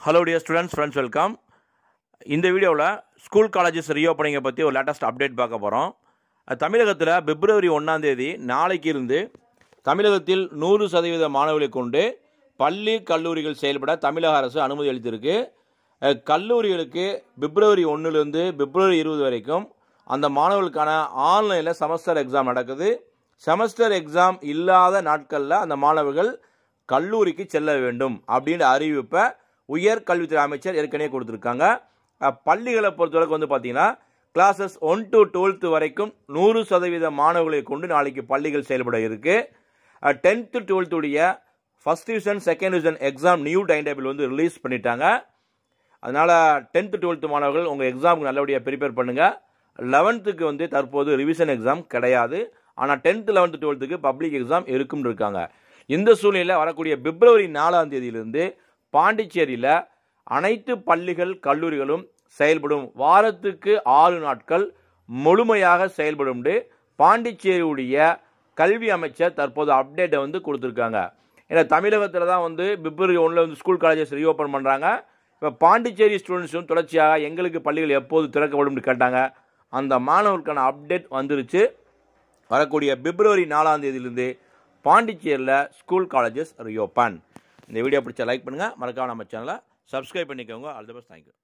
hello dear students friends welcome இந்த வீடியோவில் school colleges ரீஓப்பனிங்கை பற்றி ஒரு லேட்டஸ்ட் அப்டேட் பார்க்க போகிறோம் தமிழகத்தில் பிப்ரவரி ஒன்றாம் தேதி நாளைக்கு இருந்து தமிழகத்தில் நூறு சதவீத மாணவர்களை கொண்டு பள்ளி கல்லூரிகள் செயல்பட தமிழக அரசு அனுமதி அளித்திருக்கு அஹ், கல்லூரிகளுக்கு பிப்ரவரி ஒன்றுலேருந்து பிப்ரவரி இருபது வரைக்கும் அந்த மாணவர்களுக்கான ஆன்லைனில் செமஸ்டர் எக்ஸாம் நடக்குது செமஸ்டர் எக்ஸாம் இல்லாத நாட்களில் அந்த மாணவர்கள் கல்லூரிக்கு செல்ல வேண்டும் அப்படின்ற அறிவிப்பை உயர் கல்வித்துறை அமைச்சர் ஏற்கனவே கொடுத்துருக்காங்க அஹ், பள்ளிகளை பொறுத்தவரைக்கும் வந்து பார்த்தீங்கன்னா கிளாஸஸ் ஒன் டு டுவெல்த்து வரைக்கும் நூறு சதவீத மாணவர்களை கொண்டு நாளைக்கு பள்ளிகள் செயல்பட இருக்கு டென்த்து டுவெல்த்துடைய first division second division exam new time table வந்து ரிலீஸ் பண்ணிட்டாங்க அதனால் டென்த்து டுவெல்த்து மாணவர்கள் உங்கள் எக்ஸாமுக்கு நல்லபடியாக ப்ரிப்பேர் பண்ணுங்கள் லெவன்த்துக்கு வந்து தற்போது ரிவிஷன் எக்ஸாம் கிடையாது ஆனால் டென்த்து லெவன்த்து டுவெல்த்துக்கு பப்ளிக் எக்ஸாம் இருக்கும்னு இருக்காங்க இந்த சூழ்நிலையில் வரக்கூடிய பிப்ரவரி நாலாம் தேதியிலிருந்து பாண்டிச்சேரியில் அனைத்து பள்ளிகள் கல்லூரிகளும் செயல்படும் வாரத்துக்கு ஆறு நாட்கள் முழுமையாக செயல்படும் பாண்டிச்சேரியுடைய கல்வி அமைச்சர் தற்போது அப்டேட்டை வந்து கொடுத்துருக்காங்க ஏன்னா தமிழகத்தில் தான் வந்து பிப்ரவரி ஒன்றில் வந்து ஸ்கூல் காலேஜஸ் ரீஓப்பன் பண்ணுறாங்க இப்போ பாண்டிச்சேரி ஸ்டூடெண்ட்ஸும் தொடர்ச்சியாக எங்களுக்கு பள்ளிகள் எப்போது திறக்கப்படும் கேட்டாங்க அந்த மாணவர்களுக்கான அப்டேட் வந்துருச்சு வரக்கூடிய பிப்ரவரி நாலாம் தேதியிலிருந்து பாண்டிச்சேரியில் ஸ்கூல் காலேஜஸ் ரீஓப்பன் இந்த வீடியோ பிடிச்ச லைக் பண்ணுங்கள் மறக்காம நம்ம சேனலை சப்ஸ்கிரைப் பண்ணிக்கோங்க ஆல் தி பெஸ்ட் தேங்க்யூ